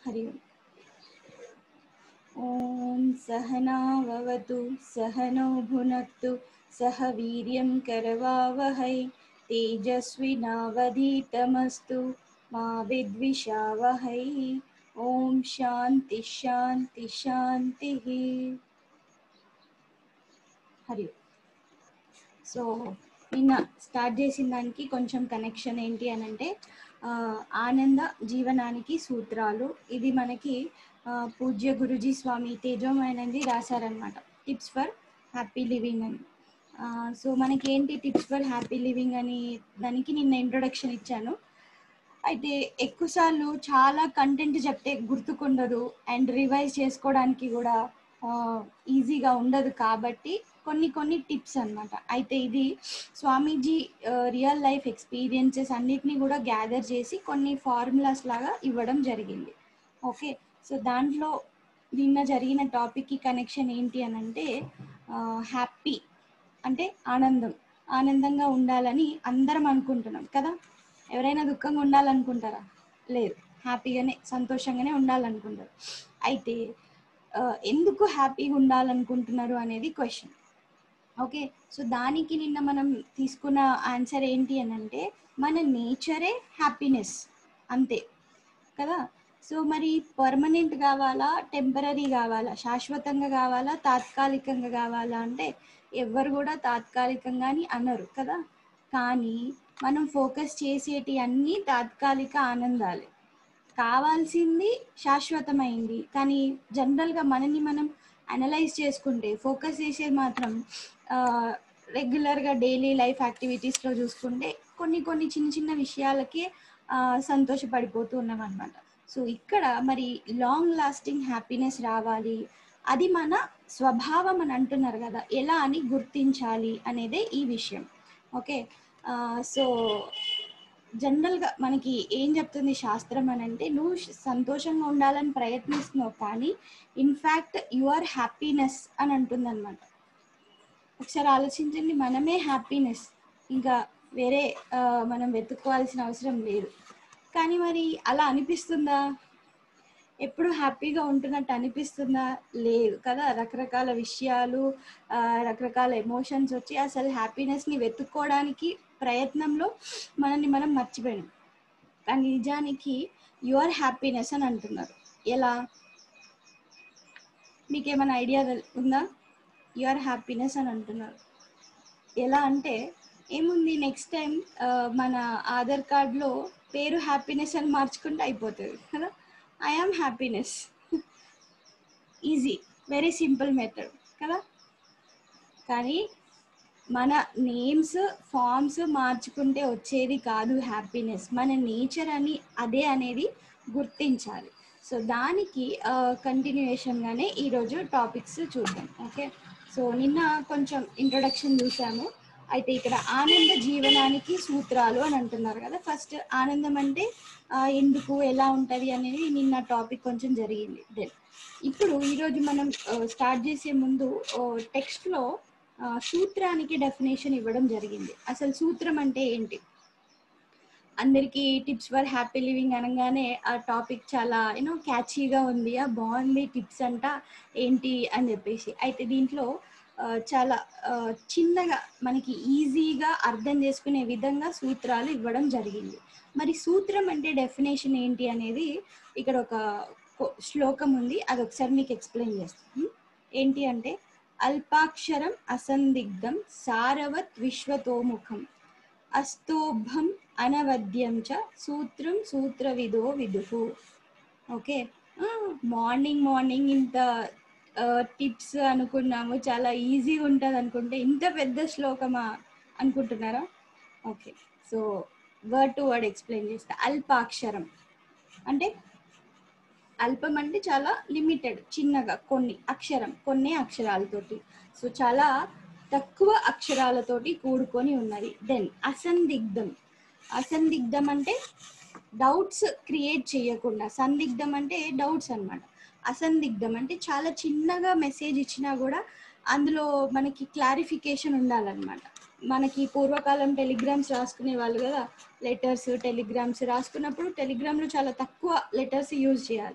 हरि ओम् ॐ सहनाववतु सहनौ भुनक्तु सह वीर्यं करवावहै तेजस्विनावधीतमस्तु मा विद्विषावहै ॐ शान्ति शान्ति शान्तिः హరి ఓం. సో నిన్న స్టార్ట్ చేసిన దానికి కొంచెం కనెక్షన్ ఏంటి అని అంటే ఆ, ఆనంద జీవనానికి సూత్రాలు ఇది మనకి ఆ, పూజ్య గురుజీ స్వామి తేజోమైనది రాశారనమాట టిప్స్ ఫర్ హ్యాపీ లివింగ్ అని ఆ, సో మనకి ఏంటి టిప్స్ ఫర్ హ్యాపీ లివింగ్ అని దానికి నిన్న ఇంట్రొడక్షన్ ఇచ్చాను అయితే ఎక్కువసార్లు చాలా కంటెంట్ చెప్తే గుర్తుకుండదు అండ్ రివైజ్ చేసుకోవడానికి కూడా ఈజీగా ఉండదు కాబట్టి కొన్ని కొన్ని టిప్స్ అన్నమాట అయితే ఇది స్వామీజీ రియల్ లైఫ్ ఎక్స్పీరియన్సెస్ అన్నిటినీ కూడా గ్యాదర్ చేసి కొన్ని ఫార్ములాస్ లాగా ఇవ్వడం జరిగింది ఓకే సో దాంట్లో నిన్న జరిగిన టాపిక్కి కనెక్షన్ ఏంటి అని అంటే హ్యాపీ అంటే ఆనందం ఆనందంగా ఉండాలని అందరం అనుకుంటున్నాం కదా ఎవరైనా దుఃఖంగా ఉండాలనుకుంటారా లేదు హ్యాపీగానే సంతోషంగానే ఉండాలనుకుంటారు అయితే ఆ, ఎందుకు హ్యాపీగా ఉండాలనుకుంటున్నారు అనేది క్వశ్చన్ ఓకే సో దానికి నిన్న మనం తీసుకున్న ఆన్సర్ ఏంటి అని అంటే మన నేచరే హ్యాపీనెస్ అంతే కదా సో మరి పర్మనెంట్ కావాలా టెంపరీ కావాలా శాశ్వతంగా కావాలా తాత్కాలికంగా కావాలా అంటే ఎవరు కూడా తాత్కాలికంగా అని అనరు కదా కానీ మనం ఫోకస్ చేసేటి అన్నీ తాత్కాలిక ఆనందాలే కావాల్సింది శాశ్వతమైంది కానీ జనరల్గా మనని మనం అనలైజ్ చేసుకుంటే ఫోకస్ చేసేది మాత్రం రెగ్యులర్గా డైలీ లైఫ్ యాక్టివిటీస్లో చూసుకుంటే కొన్ని కొన్ని చిన్న చిన్న విషయాలకే ఆ, సంతోషపడిపోతూ ఉన్నాం అనమాట సో ఇక్కడ మరి లాంగ్ లాస్టింగ్ హ్యాపీనెస్ రావాలి అది మన స్వభావం అని అంటున్నారు కదా ఎలా అని గుర్తించాలి అనేదే ఈ విషయం ఓకే సో జనరల్గా మనకి ఏం చెప్తుంది శాస్త్రం అని అంటే నువ్వు శ- సంతోషంగా ఉండాలని ప్రయత్నిస్తున్నావు కానీ ఇన్ఫ్యాక్ట్ యువర్ హ్యాపీనెస్ అని అంటుంది అనమాట ఒకసారి ఆలోచించండి మనమే హ్యాపీనెస్ ఇంకా వేరే ఆ, మనం వెతుక్కోవాల్సిన అవసరం లేదు కానీ మరి అలా అనిపిస్తుందా ఎప్పుడు హ్యాపీగా ఉంటున్నట్టు అనిపిస్తుందా లేదు కదా రకరకాల విషయాలు ఆ, రకరకాల ఎమోషన్స్ వచ్చి అసలు హ్యాపీనెస్ని వెతుక్కోవడానికి ప్రయత్నంలో మనల్ని మనం మర్చిపోయాం కానీ నిజానికి యువర్ హ్యాపీనెస్ అని అంటున్నారు ఎలా మీకు ఏమైనా ఐడియా ఉందా యువర్ హ్యాపీనెస్ అని అంటున్నారు ఎలా అంటే ఏముంది నెక్స్ట్ టైం మన ఆధార్ కార్డ్లో పేరు హ్యాపీనెస్ అని మార్చుకుంటే అయిపోతుంది కదా I am happiness easy very simple method కదా కానీ మన నేమ్స్ ఫామ్స్ మార్చుకుంటే వచ్చేది కాదు హ్యాపీనెస్ మన నేచర్ అని అదే అనేది గుర్తించాలి సో దానికి కంటిన్యూయేషన్గానే ఈరోజు టాపిక్స్ చూద్దాం ఓకే సో నిన్న కొంచెం ఇంట్రొడక్షన్ చూసాము అయితే ఇక్కడ ఆనంద జీవనానికి సూత్రాలు అని అంటున్నారు కదా ఫస్ట్ ఆనందం అంటే ఆ, ఎందుకు ఎలా ఉంటుంది అనేది నిన్న టాపిక్ కొంచెం జరిగింది దెన్ ఇప్పుడు ఈరోజు మనం స్టార్ట్ చేసే ముందు టెక్స్ట్లో సూత్రానికి డెఫినేషన్ ఇవ్వడం జరిగింది అసలు సూత్రం అంటే ఏంటి అందరికీ టిప్స్ ఫర్ హ్యాపీ లివింగ్ అనగానే ఆ టాపిక్ చాలా యూనో క్యాచీగా ఉంది ఆ బాగుంది టిప్స్ అంట ఏంటి అని చెప్పేసి అయితే దీంట్లో ఆ, చాలా ఆ, చిన్నగా మనకి ఈజీగా అర్థం చేసుకునే విధంగా సూత్రాలు ఇవ్వడం జరిగింది మరి సూత్రం అంటే డెఫినేషన్ ఏంటి అనేది ఇక్కడ ఒక కొ- శ్లోకం ఉంది అది ఒకసారి మీకు ఎక్స్ప్లెయిన్ చేస్తాను ఏంటి అంటే అల్పాక్షరం అసందిగ్ధం సారవత్ విశ్వతోముఖం అస్తోభం అనవద్యం చ సూత్రం సూత్రవిదో విదుహు ఓకే మార్నింగ్ మార్నింగ్ ఇంత టిప్స్ అనుకున్నాము చాలా ఈజీగా ఉంటుంది అనుకుంటే ఇంత పెద్ద శ్లోకమా అనుకుంటున్నారా okay so word to word explain చేస్తా అల్పాక్షరం అంటే అల్పం అంటే చాలా లిమిటెడ్ చిన్నగా కొన్ని అక్షరం కొన్ని అక్షరాలతోటి సో చాలా తక్కువ అక్షరాలతోటి కూడుకొని ఉన్నది దెన్ అసందిగ్ధం అసందిగ్ధం అంటే డౌట్స్ క్రియేట్ చేయకుండా సందిగ్ధం అంటే డౌట్స్ అన్నమాట అసందిగ్ధం అంటే చాలా చిన్నగా మెసేజ్ ఇచ్చినా కూడా అందులో మనకి క్లారిఫికేషన్ ఉండాలన్నమాట మనకి పూర్వకాలం టెలిగ్రామ్స్ రాసుకునే వాళ్ళు కదా లెటర్స్ టెలిగ్రామ్స్ రాసుకున్నప్పుడు టెలిగ్రామ్లో చాలా తక్కువ లెటర్స్ యూజ్ చేయాలి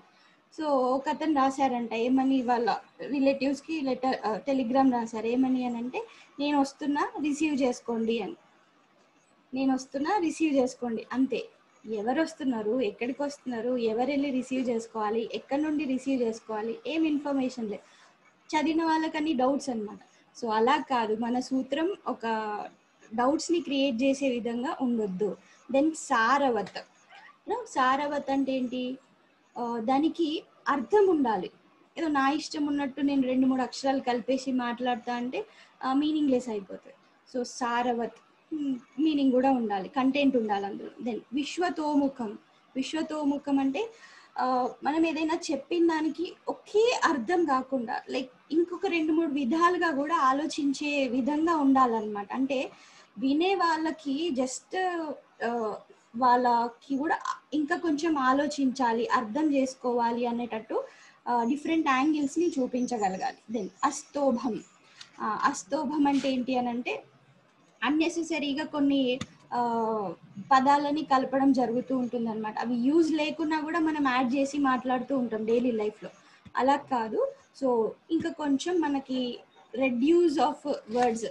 సో ఒక అతను రాశారంట ఏమని వాళ్ళ రిలేటివ్స్కి లెటర్ టెలిగ్రామ్ రాశారు ఏమని అని అంటే నేను వస్తున్నా రిసీవ్ చేసుకోండి అని నేను వస్తున్నా రిసీవ్ చేసుకోండి అంతే ఎవరు వస్తున్నారు ఎక్కడికి వస్తున్నారు ఎవరు వెళ్ళి రిసీవ్ చేసుకోవాలి ఎక్కడి నుండి రిసీవ్ చేసుకోవాలి ఏం ఇన్ఫర్మేషన్ లేదు చదివిన వాళ్ళకని డౌట్స్ అన్నమాట సో అలా కాదు మన సూత్రం ఒక డౌట్స్ని క్రియేట్ చేసే విధంగా ఉండొద్దు దెన్ సారవత్ You know, సారవత్ అంటే ఏంటి ఆ, దానికి అర్థం ఉండాలి ఏదో నా ఇష్టం ఉన్నట్టు నేను రెండు మూడు అక్షరాలు కలిపేసి మాట్లాడతా అంటే మీనింగ్లెస్ అయిపోతుంది సో సారవత్ మీనింగ్ కూడా ఉండాలి కంటెంట్ ఉండాలి అందులో దెన్ విశ్వతోముఖం విశ్వతోముఖం అంటే ఆ, మనం ఏదైనా చెప్పిన దానికి ఒకే అర్థం కాకుండా లైక్ ఇంకొక రెండు మూడు విధాలుగా కూడా ఆలోచించే విధంగా ఉండాలన్నమాట అంటే వినే వాళ్ళకి జస్ట్ వాళ్ళకి కూడా ఇంకా కొంచెం ఆలోచించాలి అర్థం చేసుకోవాలి అనేటట్టు డిఫరెంట్ యాంగిల్స్ని చూపించగలగాలి దెన్ అస్తోభం ఆ, అస్తోభం అంటే ఏంటి అని అంటే అన్నెసెసరీగా కొన్ని ఆ, పదాలని కలపడం జరుగుతూ ఉంటుంది అనమాట అవి యూజ్ లేకున్నా కూడా మనం యాడ్ చేసి మాట్లాడుతూ ఉంటాం డైలీ లైఫ్లో అలా కాదు సో ఇంకా కొంచెం మనకి రెడ్యూస్ ఆఫ్ వర్డ్స్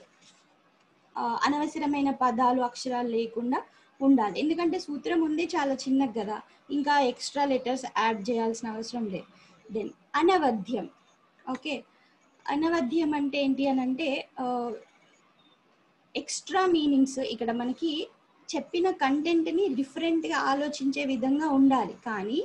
అనవసరమైన పదాలు అక్షరాలు లేకుండా ఉండాలి ఎందుకంటే సూత్రం ఉంది చాలా చిన్నది కదా ఇంకా ఎక్స్ట్రా లెటర్స్ యాడ్ చేయాల్సిన అవసరం లేదు దెన్ అనవధ్యం ఓకే అనవధ్యం అంటే ఏంటి అని అంటే ఎక్స్ట్రా మీనింగ్స్ ఇక్కడ మనకి చెప్పిన కంటెంట్ని డిఫరెంట్గా ఆలోచించే విధంగా ఉండాలి కానీ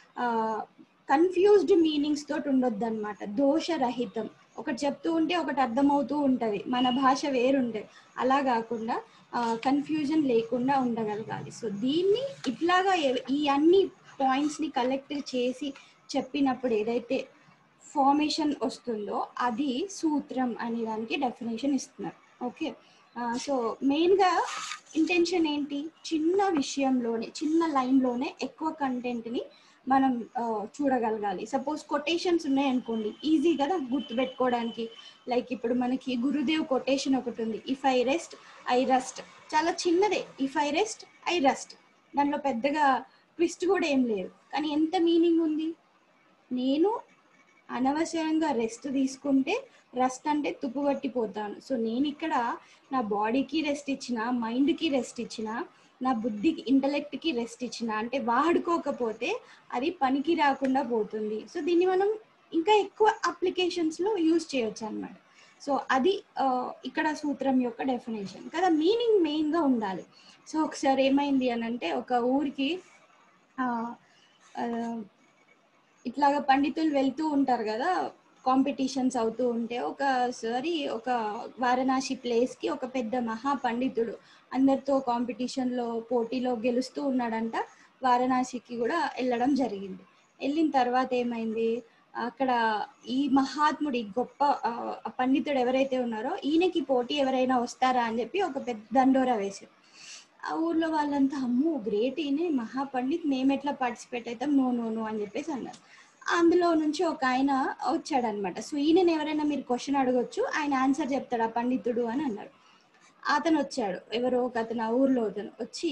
కన్ఫ్యూజ్డ్ మీనింగ్స్ తోటి ఉండొద్దు అనమాట దోషరహితం ఒకటి చెప్తూ ఉంటే ఒకటి అర్థమవుతూ ఉంటుంది మన భాష వేరుంటుంది అలా కాకుండా కన్ఫ్యూజన్ లేకుండా ఉండగలగాలి సో దీన్ని ఇట్లాగా ఎ- ఈ అన్ని పాయింట్స్ని కలెక్ట్ చేసి చెప్పినప్పుడు ఏదైతే ఫార్మేషన్ వస్తుందో అది సూత్రం అనే దానికి డెఫినేషన్ ఇస్తున్నారు ఓకే సో మెయిన్గా ఇంటెన్షన్ ఏంటి చిన్న విషయంలోనే చిన్న లైన్లోనే ఎక్కువ కంటెంట్ని మనం ఆ, చూడగలగాలి సపోజ్ కొటేషన్స్ ఉన్నాయనుకోండి ఈజీ కదా గుర్తుపెట్టుకోవడానికి లైక్ ఇప్పుడు మనకి గురుదేవ్ కొటేషన్ ఒకటి ఉంది if I rest I rust చాలా చిన్నదే if I rest I rust దాంట్లో పెద్దగా ట్విస్ట్ కూడా ఏం లేదు కానీ ఎంత మీనింగ్ ఉంది నేను అనవసరంగా రెస్ట్ తీసుకుంటే రెస్ట్ అంటే తుప్పుపట్టిపోతాను సో నేను ఇక్కడ నా బాడీకి రెస్ట్ ఇచ్చిన మైండ్కి రెస్ట్ ఇచ్చిన నా బుద్ధికి ఇంటలెక్ట్కి రెస్ట్ ఇచ్చిన అంటే వాడుకోకపోతే అది పనికి రాకుండా పోతుంది సో దీన్ని మనం ఇంకా ఎక్కువ అప్లికేషన్స్లో యూజ్ చేయొచ్చు అన్నమాట సో అది ఆ, ఇక్కడ సూత్రం యొక్క డెఫినేషన్ కదా మీనింగ్ మెయిన్గా ఉండాలి సో ఒకసారి ఏమైంది అని అంటే ఒక ఊరికి ఆ, ఆ, ఇట్లాగా పండితులు వెళ్తూ ఉంటారు కదా కాంపిటీషన్స్ అవుతూ ఉంటే ఒకసారి ఒక వారణాసి ప్లేస్కి ఒక పెద్ద మహా పండితుడు అందరితో కాంపిటీషన్లో పోటీలో గెలుస్తూ ఉన్నాడంట వారణాసికి కూడా వెళ్ళడం జరిగింది వెళ్ళిన తర్వాత ఏమైంది అక్కడ ఈ మహాత్ముడు ఈ గొప్ప ఆ, ఆ పండితుడు ఎవరైతే ఉన్నారో ఈయనకి పోటీ ఎవరైనా వస్తారా అని చెప్పి ఒక పెద్ద దండోరా వేశారు ఆ ఊర్లో వాళ్ళంతా అమ్మో గ్రేట్ ఈయనే మహాపండిత్ మేము ఎట్లా పార్టిసిపేట్ అవుతాం నో నో నో అని చెప్పేసి అన్నారు అందులో నుంచి ఒక ఆయన వచ్చాడనమాట సో ఈయనని ఎవరైనా మీరు క్వశ్చన్ అడగొచ్చు ఆయన ఆన్సర్ చెప్తాడు ఆ పండితుడు అని అన్నాడు అతను వచ్చాడు ఎవరో ఒక అతను ఆ ఊర్లో అతను వచ్చి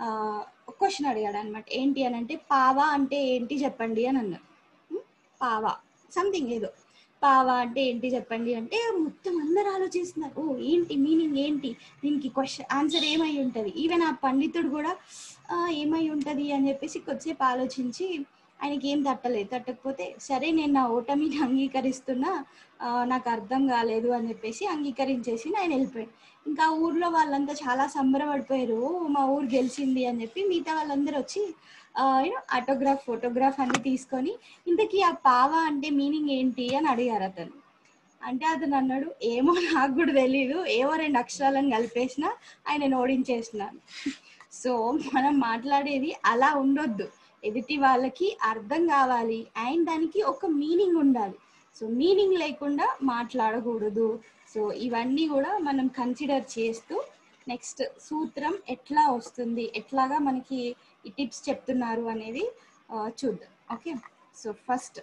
క్వశ్చన్ అడిగాడు అనమాట ఏంటి అని అంటే పావా అంటే ఏంటి చెప్పండి అని అన్నారు ఉం? పావా సంథింగ్ ఏదో పావా అంటే ఏంటి చెప్పండి అంటే మొత్తం అందరు ఆలోచిస్తున్నారు ఓ ఏంటి మీనింగ్ ఏంటి దీనికి క్వశ్చన్ ఆన్సర్ ఏమై ఉంటుంది ఈవెన్ ఆ పండితుడు కూడా "ఆ, ఏమై ఉంటుంది అని చెప్పేసి కొద్దిసేపు ఆలోచించి ఆయనకి ఏం తట్టలేదు తట్టకపోతే సరే నేను నా ఓటమిని అంగీకరిస్తున్నా ఆ, నాకు అర్థం కాలేదు అని చెప్పేసి అంగీకరించేసి ఆయన వెళ్ళిపోయాడు ఇంకా ఆ ఊర్లో వాళ్ళంతా చాలా సంబరపడిపోయారు "ఓ, మా ఊరు గెలిచింది అని చెప్పి మిగతా వాళ్ళందరూ వచ్చి యూనో ఆటోగ్రాఫ్ ఫోటోగ్రాఫ్ అన్ని తీసుకొని ఇంతకీ ఆ పావా అంటే మీనింగ్ ఏంటి అని అడిగారు అతను అంటే అతను అన్నాడు ఏమో నాకు కూడా తెలీదు ఏవో రెండు అక్షరాలను కలిపేసిన ఆయన ఓడించేసినాను సో మనం మాట్లాడేది అలా ఉండొద్దు ఎదుటి వాళ్ళకి అర్థం కావాలి అండ్ దానికి ఒక మీనింగ్ ఉండాలి సో మీనింగ్ లేకుండా మాట్లాడకూడదు సో ఇవన్నీ కూడా మనం కన్సిడర్ చేస్తూ నెక్స్ట్ సూత్రం ఎట్లా వస్తుంది ఎట్లాగా మనకి ఈ టిప్స్ చెప్తున్నారు అనేది ఆ, చూద్దాం ఓకే సో ఫస్ట్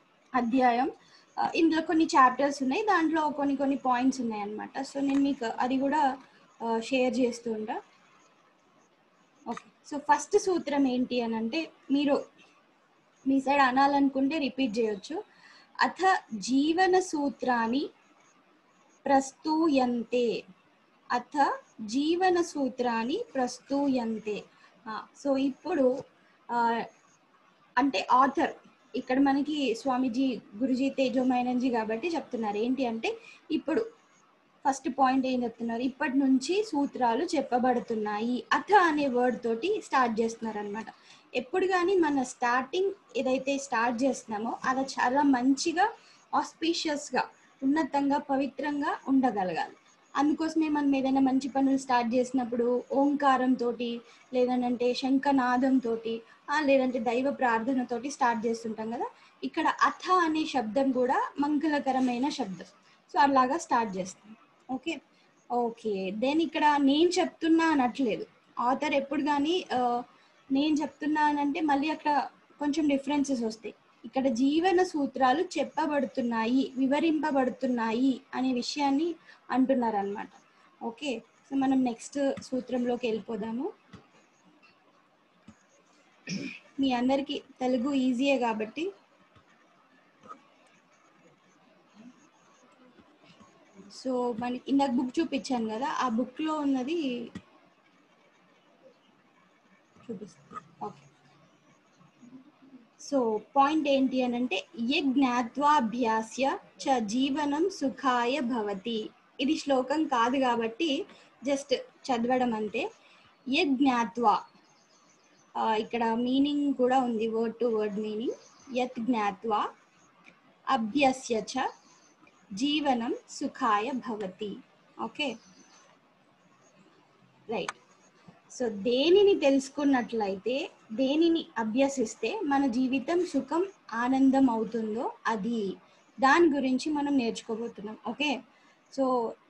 అధ్యాయం ఆ, ఇందులో కొన్ని చాప్టర్స్ ఉన్నాయి దాంట్లో కొన్ని కొన్ని పాయింట్స్ ఉన్నాయి అన్నమాట సో నేను మీకు అది కూడా షేర్ చేస్తూ ఉంటా ఓకే సో ఫస్ట్ సూత్రం ఏంటి అని అంటే మీరు మీ సైడ్ అనాలనుకుంటే రిపీట్ చేయొచ్చు అథ జీవన సూత్రాన్ని ప్రస్తూయంతే అథ జీవన సూత్రాన్ని ప్రస్తూయంతే సో ఇప్పుడు ఆ, అంటే ఆథర్ ఇక్కడ మనకి స్వామీజీ గురుజీ తేజోమైనంజీ కాబట్టి చెప్తున్నారు ఏంటి అంటే ఇప్పుడు ఫస్ట్ పాయింట్ ఏం చెప్తున్నారు ఇప్పటి నుంచి సూత్రాలు చెప్పబడుతున్నాయి అథ అనే వర్డ్ తోటి స్టార్ట్ చేస్తున్నారు అనమాట ఎప్పుడు కానీ మన స్టార్టింగ్ ఏదైతే స్టార్ట్ చేస్తున్నామో అది చాలా మంచిగా ఆస్పీషియస్గా ఉన్నతంగా పవిత్రంగా ఉండగలగాలి అందుకోసమే మనం ఏదైనా మంచి పనులు స్టార్ట్ చేసినప్పుడు ఓంకారం తోటి లేదంటే శంఖనాదం తోటి ఆ, లేదంటే దైవ ప్రార్థనతోటి స్టార్ట్ చేస్తుంటాం కదా ఇక్కడ అథ అనే శబ్దం కూడా మంగళకరమైన శబ్దం సో అలాగా స్టార్ట్ చేస్తాం ఓకే ఓకే దెన్ ఇక్కడ నేను చెప్తున్నా అనట్లేదు ఆథర్ ఎప్పుడు కానీ ఆ, నేను చెప్తున్నా అని అంటే మళ్ళీ అక్కడ కొంచెం డిఫరెన్సెస్ వస్తాయి ఇక్కడ జీవన సూత్రాలు చెప్పబడుతున్నాయి వివరింపబడుతున్నాయి అనే విషయాన్ని అంటున్నారు అనమాట ఓకే సో మనం నెక్స్ట్ సూత్రంలోకి వెళ్ళిపోదాము మీ అందరికీ తెలుగు ఈజీయే కాబట్టి సో మనకి ఇందాక బుక్ చూపించాను కదా ఆ బుక్ లో ఉన్నది చూపిస్తాను ఓకే సో పాయింట్ ఏంటి అని అంటే ఏ జ్ఞాత్వాభ్యాస్య చ జీవనం సుఖాయ భవతి ఇది శ్లోకం కాదు కాబట్టి జస్ట్ చదవడం అంతే ఏ జ్ఞాత్వా ఆ, ఇక్కడ మీనింగ్ కూడా ఉంది వర్డ్ టు వర్డ్ మీనింగ్ యత్ జ్ఞాత్వా అభ్యస్య చ జీవనం సుఖాయ భవతి ఓకే రైట్ సో దేనిని తెలుసుకున్నట్లయితే దేనిని అభ్యసిస్తే మన జీవితం సుఖం ఆనందం అవుతుందో అది దాని గురించి మనం నేర్చుకోబోతున్నాం ఓకే సో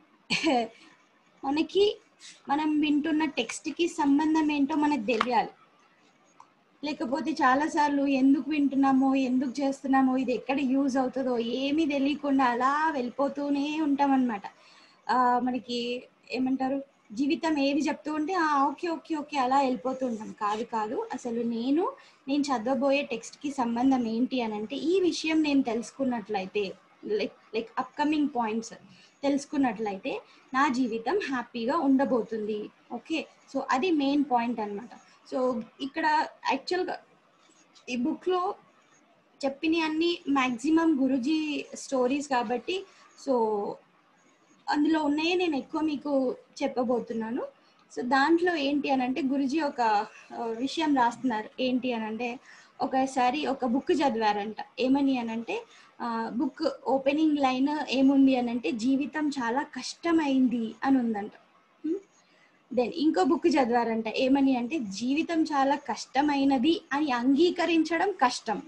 మనకి మనం వింటున్న టెక్స్ట్కి సంబంధం ఏంటో మనకు తెలియాలి లేకపోతే చాలాసార్లు ఎందుకు వింటున్నామో ఎందుకు చేస్తున్నామో ఇది ఎక్కడ యూజ్ అవుతుందో ఏమీ తెలియకుండా అలా వెళ్ళిపోతూనే ఉంటామన్నమాట ఆ, మనకి ఏమంటారు జీవితం ఏది చెప్తూ ఉంటే "ఆ, ఓకే ఓకే ఓకే అలా వెళ్ళిపోతూ ఉంటాం కాదు కాదు అసలు నేను నేను చదవబోయే టెక్స్ట్కి సంబంధం ఏంటి అని అంటే ఈ విషయం నేను తెలుసుకున్నట్లయితే లైక్ లైక్ అప్కమింగ్ పాయింట్స్ తెలుసుకున్నట్లయితే నా జీవితం హ్యాపీగా ఉండబోతుంది ఓకే సో అది మెయిన్ పాయింట్ అన్నమాట సో ఇక్కడ యాక్చువల్గా ఈ బుక్లో చెప్పిన అన్ని మ్యాక్సిమం గురుజీ స్టోరీస్ కాబట్టి సో అందులో ఉన్నాయే నేను ఎక్కువ మీకు చెప్పబోతున్నాను సో దాంట్లో ఏంటి అని అంటే గురుజీ ఒక ఆ, విషయం రాస్తున్నారు ఏంటి అని అంటే ఒకసారి ఒక బుక్ చదివారంట ఏమని అని అంటే బుక్ ఓపెనింగ్ లైన్ ఏముంది అని అంటే జీవితం చాలా కష్టమైంది అని ఉందంట దెన్ ఇంకో బుక్ చదివారంట ఏమని అంటే జీవితం చాలా కష్టమైనది అని అంగీకరించడం కష్టం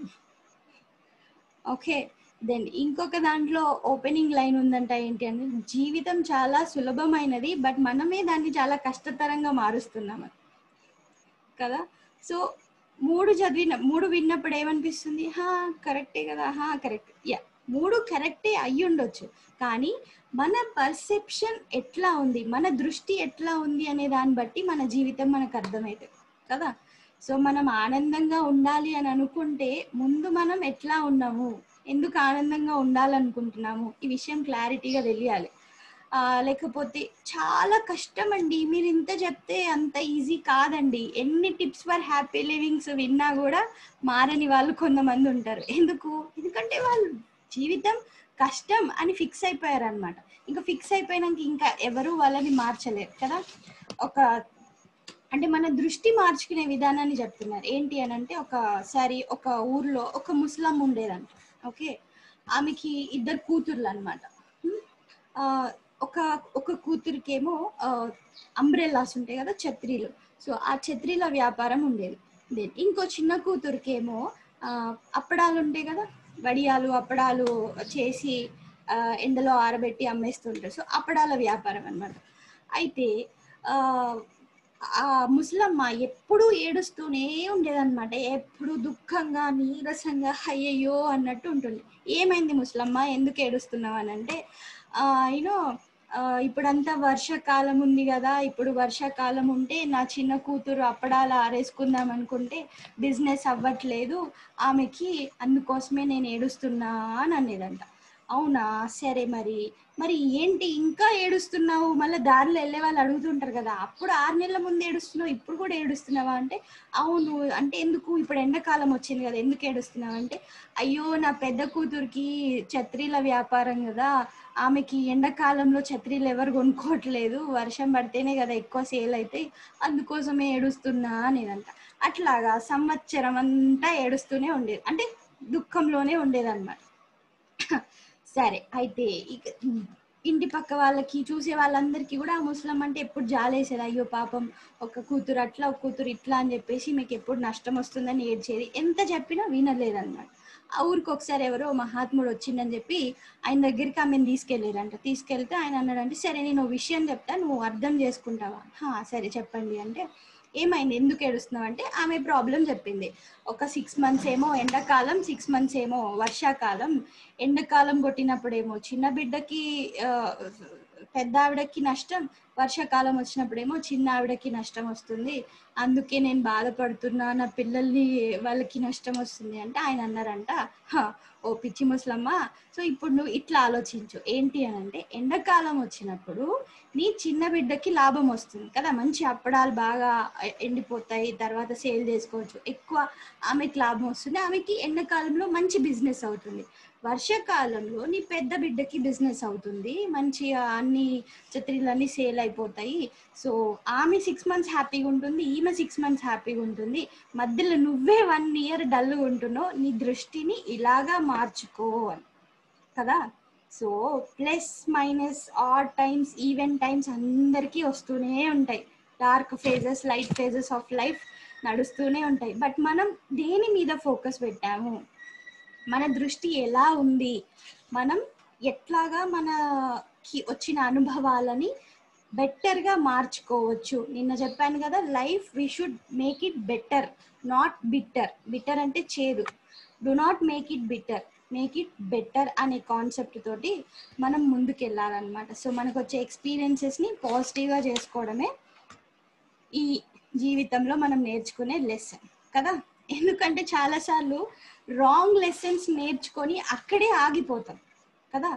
ఓకే దెన్ ఇంకొక దాంట్లో ఓపెనింగ్ లైన్ ఉందంట ఏంటి అంటే జీవితం చాలా సులభమైనది బట్ మనమే దాన్ని చాలా కష్టతరంగా మారుస్తున్నాం కదా సో మూడు చదివిన మూడు విన్నప్పుడు ఏమనిపిస్తుంది హా కరెక్టే కదా హా కరెక్ట్ యా మూడు కరెక్టే అయ్యి ఉండొచ్చు కానీ మన పర్సెప్షన్ ఎట్లా ఉంది మన దృష్టి ఎట్లా ఉంది అనే దాన్ని బట్టి మన జీవితం మనకు అర్థమవుతుంది కదా సో మనం ఆనందంగా ఉండాలి అని అనుకుంటే ముందు మనం ఎట్లా ఉన్నాము ఎందుకు ఆనందంగా ఉండాలనుకుంటున్నాము ఈ విషయం క్లారిటీగా తెలియాలి ఆ, లేకపోతే చాలా కష్టం అండి మీరు ఇంత చెప్తే అంత ఈజీ కాదండి ఎన్ని టిప్స్ ఫర్ హ్యాపీ లివింగ్స్ విన్నా కూడా మారని వాళ్ళు కొంతమంది ఉంటారు ఎందుకు ఎందుకంటే వాళ్ళు జీవితం కష్టం అని ఫిక్స్ అయిపోయారు అనమాట ఇంకా ఫిక్స్ అయిపోయినాక ఇంకా ఎవరు వాళ్ళని మార్చలేరు కదా ఒక అంటే మన దృష్టి మార్చుకునే విధానాన్ని చెప్తున్నారు ఏంటి అని అంటే ఒకసారి ఒక ఊర్లో ఒక ముస్లాం ఉండేదంట ఓకే ఆమెకి ఇద్దరు కూతుర్లు అనమాట ఒక ఒక కూతురికేమో అంబ్రెల్లాస్ ఉంటాయి కదా ఛత్రీలు సో ఆ ఛత్రీల వ్యాపారం ఉండేది దెన్ ఇంకో చిన్న కూతురికేమో ఆ, అప్పడాలు ఉంటాయి కదా వడియాలు అప్పడాలు చేసి ఆ, ఎండలో ఆరబెట్టి అమ్మేస్తుంటారు సో అప్పడాల వ్యాపారం అన్నమాట అయితే ఆ, ఆ ముసలమ్మ ఎప్పుడు ఏడుస్తూనే ఉండేదన్నమాట ఎప్పుడు దుఃఖంగా నీరసంగా అయ్యయ్యో అన్నట్టు ఉంటుంది ఏమైంది ముసలమ్మ ఎందుకు ఏడుస్తున్నావు అని అంటే యూనో ఆ, ఇప్పుడంతా వర్షాకాలం ఉంది కదా ఇప్పుడు వర్షాకాలం ఉంటే నా చిన్న కూతురు అప్పడాలు ఆరేసుకుందాం అనుకుంటే బిజినెస్ అవ్వట్లేదు ఆమెకి అందుకోసమే నేను ఏడుస్తున్నా అని అనేదంట అవునా సరే మరి మరి ఏంటి ఇంకా ఏడుస్తున్నావు మళ్ళీ దారిలో వెళ్ళే వాళ్ళు అడుగుతుంటారు కదా అప్పుడు ఆరు నెలల ముందు ఏడుస్తున్నావు ఇప్పుడు కూడా ఏడుస్తున్నావా అంటే అవును అంటే ఎందుకు ఇప్పుడు ఎండాకాలం వచ్చింది కదా ఎందుకు ఏడుస్తున్నావు అంటే అయ్యో నా పెద్ద కూతురికి ఛత్రీల వ్యాపారం కదా ఆమెకి ఎండాకాలంలో ఛత్రీలు ఎవరు కొనుక్కోవట్లేదు వర్షం పడితేనే కదా ఎక్కువ సేల్ అవుతాయి అందుకోసమే ఏడుస్తున్నా అనేదంట అట్లాగా సంవత్సరం అంతా ఏడుస్తూనే ఉండేది అంటే దుఃఖంలోనే ఉండేదన్నమాట సరే అయితే ఇక ఇంటి పక్క వాళ్ళకి చూసే వాళ్ళందరికీ కూడా ఆ ముసలం అంటే ఎప్పుడు జాలేసేది అయ్యో పాపం ఒక కూతురు అట్లా ఒక కూతురు ఇట్లా అని చెప్పేసి మీకు ఎప్పుడు నష్టం వస్తుందని ఏడ్చేది ఎంత చెప్పినా వినలేదన్నమాట ఆ ఊరికి ఒకసారి ఎవరో మహాత్ముడు వచ్చిందని చెప్పి ఆయన దగ్గరికి ఆమెను తీసుకెళ్ళారంట తీసుకెళ్తే ఆయన అన్నాడంటే సరే నేను ఓ విషయం చెప్తా నువ్వు అర్థం చేసుకుంటావా "హా, సరే చెప్పండి అంటే ఏమైంది ఎందుకు ఏడుస్తున్నావు అంటే ఆమె ప్రాబ్లం చెప్పింది ఒక సిక్స్ మంత్స్ ఏమో ఎండాకాలం సిక్స్ మంత్స్ ఏమో వర్షాకాలం ఎండాకాలం కొట్టినప్పుడేమో చిన్న బిడ్డకి ఆ, పెద్ద ఆవిడకి నష్టం వర్షాకాలం వచ్చినప్పుడేమో చిన్న ఆవిడకి నష్టం వస్తుంది అందుకే నేను బాధపడుతున్నా నా పిల్లల్ని వాళ్ళకి నష్టం వస్తుంది అంటే ఆయన అన్నారంట "హ, ఓ పిచ్చి ముసలమ్మ సో ఇప్పుడు నువ్వు ఇట్లా ఆలోచించు ఏంటి అని అంటే ఎండాకాలం వచ్చినప్పుడు నీ చిన్న బిడ్డకి లాభం వస్తుంది కదా మంచి అప్పడాలు బాగా ఎండిపోతాయి తర్వాత సేల్ చేసుకోవచ్చు ఎక్కువ ఆమెకి లాభం వస్తుంది ఆమెకి ఎండాకాలంలో మంచి బిజినెస్ అవుతుంది వర్షాకాలంలో నీ పెద్ద బిడ్డకి బిజినెస్ అవుతుంది మంచిగా అన్ని ఛత్రీలన్నీ సేల్ అయిపోతాయి సో ఆమె సిక్స్ మంత్స్ హ్యాపీగా ఉంటుంది ఈమె సిక్స్ మంత్స్ హ్యాపీగా ఉంటుంది మధ్యలో నువ్వే వన్ ఇయర్ డల్గా ఉంటున్నావు నీ దృష్టిని ఇలాగా మార్చుకో అని కదా so plus minus or times even times అందరికీ వస్తూనే ఉంటాయి dark phases light phases of life నడుస్తూనే ఉంటాయి బట్ మనం దేని మీద ఫోకస్ పెట్టాము మన దృష్టి ఎలా ఉంది మనం ఎట్లాగా మనకి వచ్చిన అనుభవాలని బెటర్గా మార్చుకోవచ్చు నిన్న చెప్పాను కదా life we should make it better not bitter bitter అంటే చేదు do not make it bitter make it better అనే కాన్సెప్ట్ తోటి మనం ముందుకు వెళ్ళాలన్నమాట సో మనకు వచ్చే ఎక్స్పీరియన్సెస్ని పాజిటివ్గా చేసుకోవడమే ఈ జీవితంలో మనం నేర్చుకునే లెసన్ కదా ఎందుకంటే చాలాసార్లు రాంగ్ లెసన్స్ నేర్చుకొని అక్కడే ఆగిపోతాం కదా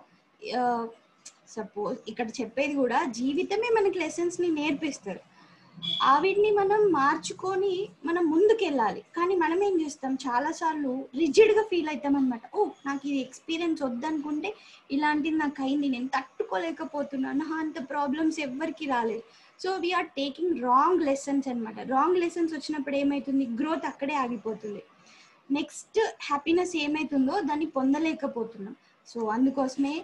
సపోజ్ ఇక్కడ చెప్పేది కూడా జీవితమే మనకి లెసన్స్ ని నేర్పిస్తారు ఆవిడ్ని మనం మార్చుకొని మనం ముందుకెళ్ళాలి కానీ మనం ఏం చేస్తాం చాలాసార్లు రిజిడ్గా ఫీల్ అవుతాం అనమాట ఓ నాకు ఇది ఎక్స్పీరియన్స్ వద్దనుకుంటే ఇలాంటిది నాకు అయింది నేను తట్టుకోలేకపోతున్నాను నా అంత ప్రాబ్లమ్స్ ఎవ్వరికి రాలేదు so we are taking wrong lessons అనమాట రాంగ్ లెసన్స్ వచ్చినప్పుడు ఏమవుతుంది గ్రోత్ అక్కడే ఆగిపోతుంది నెక్స్ట్ హ్యాపీనెస్ ఏమైతుందో దాన్ని పొందలేకపోతున్నాం సో అందుకోసమే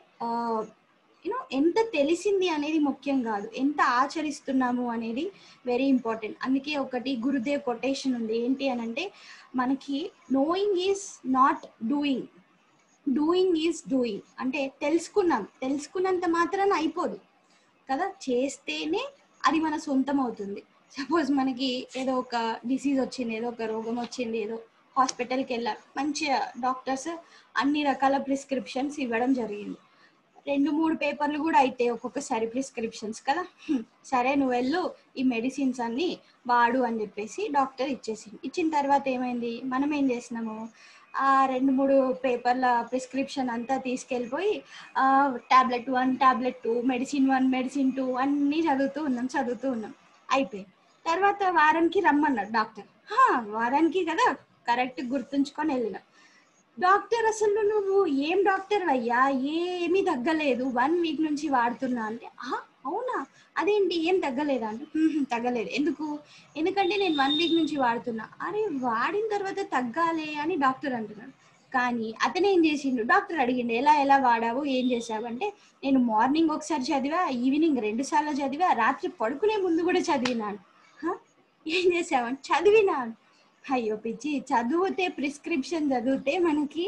యూనో ఎంత తెలిసింది అనేది ముఖ్యం కాదు ఎంత ఆచరిస్తున్నాము అనేది వెరీ ఇంపార్టెంట్ అందుకే ఒకటి గురుదేవ్ కొటేషన్ ఉంది ఏంటి అని అంటే మనకి knowing is not doing doing is doing అంటే తెలుసుకున్నాం తెలుసుకున్నంత మాత్రాన అయిపోదు కదా చేస్తేనే అది మన సొంతం అవుతుంది సపోజ్ మనకి ఏదో ఒక డిసీజ్ వచ్చింది ఏదో ఒక రోగం వచ్చింది ఏదో హాస్పిటల్కి వెళ్ళాం మంచిగా డాక్టర్స్ అన్ని రకాల ప్రిస్క్రిప్షన్స్ ఇవ్వడం జరిగింది రెండు మూడు పేపర్లు కూడా అయితే ఒక్కొక్కసారి ప్రిస్క్రిప్షన్స్ కదా హ్మ్, సరే నువ్వు వెళ్ళు ఈ మెడిసిన్స్ అన్ని వాడు అని చెప్పేసి డాక్టర్ ఇచ్చేసింది ఇచ్చిన తర్వాత ఏమైంది మనం ఏం చేసినాము ఆ రెండు మూడు పేపర్ల ప్రిస్క్రిప్షన్ అంతా తీసుకెళ్ళిపోయి tablet one tablet two medicine one medicine two అన్నీ చదువుతూ ఉన్నాం చదువుతూ ఉన్నాం అయిపోయింది తర్వాత వారానికి రమ్మన్నాడు డాక్టర్ "హా, వారానికి కదా కరెక్ట్ గుర్తుంచుకొని వెళ్ళినాం డాక్టర్ అసలు నువ్వు ఏం డాక్టర్ అయ్యా ఏమీ తగ్గలేదు వన్ వీక్ నుంచి వాడుతున్నా అంటే "ఆ, అవునా అదేంటి ఏం తగ్గలేదా అంటే "మ్మ్, తగ్గలేదు ఎందుకు ఎందుకంటే నేను వన్ వీక్ నుంచి వాడుతున్నా అరే వాడిన తర్వాత తగ్గాలి అని డాక్టర్ అంటున్నాడు కానీ అతను ఏం చేసిండు డాక్టర్ అడిగిండు ఎలా ఎలా వాడావు ఏం చేసావు అంటే నేను మార్నింగ్ ఒకసారి చదివా ఈవినింగ్ రెండు సార్లు చదివా రాత్రి పడుకునే ముందు కూడా చదివినాను "హ? ఏం చేసావంటే చదివినాను అయ్యో పిచ్చి చదివితే ప్రిస్క్రిప్షన్ చదివితే మనకి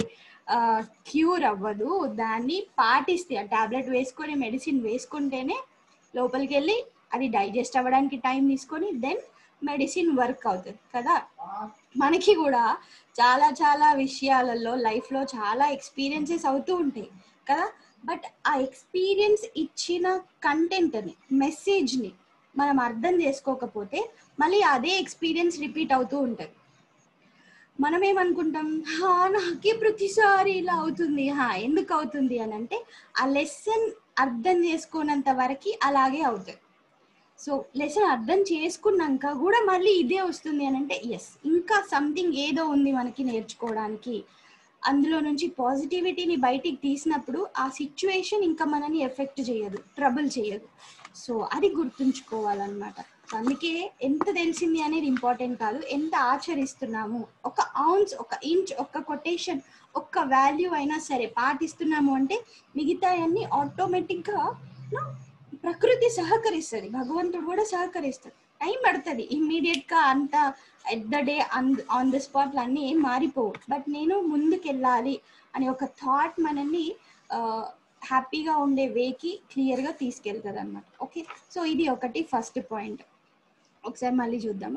క్యూర్ అవ్వదు దాన్ని పాటిస్తే ఆ టాబ్లెట్ వేసుకొని మెడిసిన్ వేసుకుంటేనే లోపలికి వెళ్ళి అది డైజెస్ట్ అవ్వడానికి టైం తీసుకొని దెన్ మెడిసిన్ వర్క్ అవుతుంది కదా మనకి కూడా చాలా చాలా విషయాలలో లైఫ్లో చాలా ఎక్స్పీరియన్సెస్ అవుతూ ఉంటాయి కదా బట్ ఆ ఎక్స్పీరియన్స్ ఇచ్చిన కంటెంట్ని మెసేజ్ని మనం అర్థం చేసుకోకపోతే మళ్ళీ అదే ఎక్స్పీరియన్స్ రిపీట్ అవుతూ ఉంటుంది మనం ఏమనుకుంటాం హా నాకే ప్రతిసారి ఇలా అవుతుంది హా ఎందుకు అవుతుంది అని అంటే ఆ లెసన్ అర్థం చేసుకోనంత వరకు అలాగే అవుతుంది సో లెసన్ అర్థం చేసుకున్నాక కూడా మళ్ళీ ఇదే వస్తుంది అని అంటే ఎస్ ఇంకా సంథింగ్ ఏదో ఉంది మనకి నేర్చుకోవడానికి అందులో నుంచి పాజిటివిటీని బయటికి తీసినప్పుడు ఆ సిచ్యువేషన్ ఇంకా మనని ఎఫెక్ట్ చేయదు ట్రబుల్ చేయదు సో అది గుర్తుంచుకోవాలన్నమాట అందుకే ఎంత తెలిసింది అనేది ఇంపార్టెంట్ కాదు ఎంత ఆచరిస్తున్నాము ఒక ఔన్స్ ఒక ఇంచ్ ఒక కొటేషన్ ఒక్క వాల్యూ అయినా సరే పాటిస్తున్నాము అంటే మిగతా అన్ని ఆటోమేటిక్గా ప్రకృతి సహకరిస్తుంది భగవంతుడు కూడా సహకరిస్తాడు టైం పడుతుంది ఇమ్మీడియట్ గా అంత at the day on the spot అన్నీ ఏం మారిపోవు బట్ నేను ముందుకెళ్ళాలి అనే ఒక థాట్ మనల్ని హ్యాపీగా ఉండే వేకి క్లియర్ గా తీసుకెళ్తుంది అనమాట ఓకే సో ఇది ఒకటి ఫస్ట్ పాయింట్ ఒకసారి మళ్ళీ చూద్దాము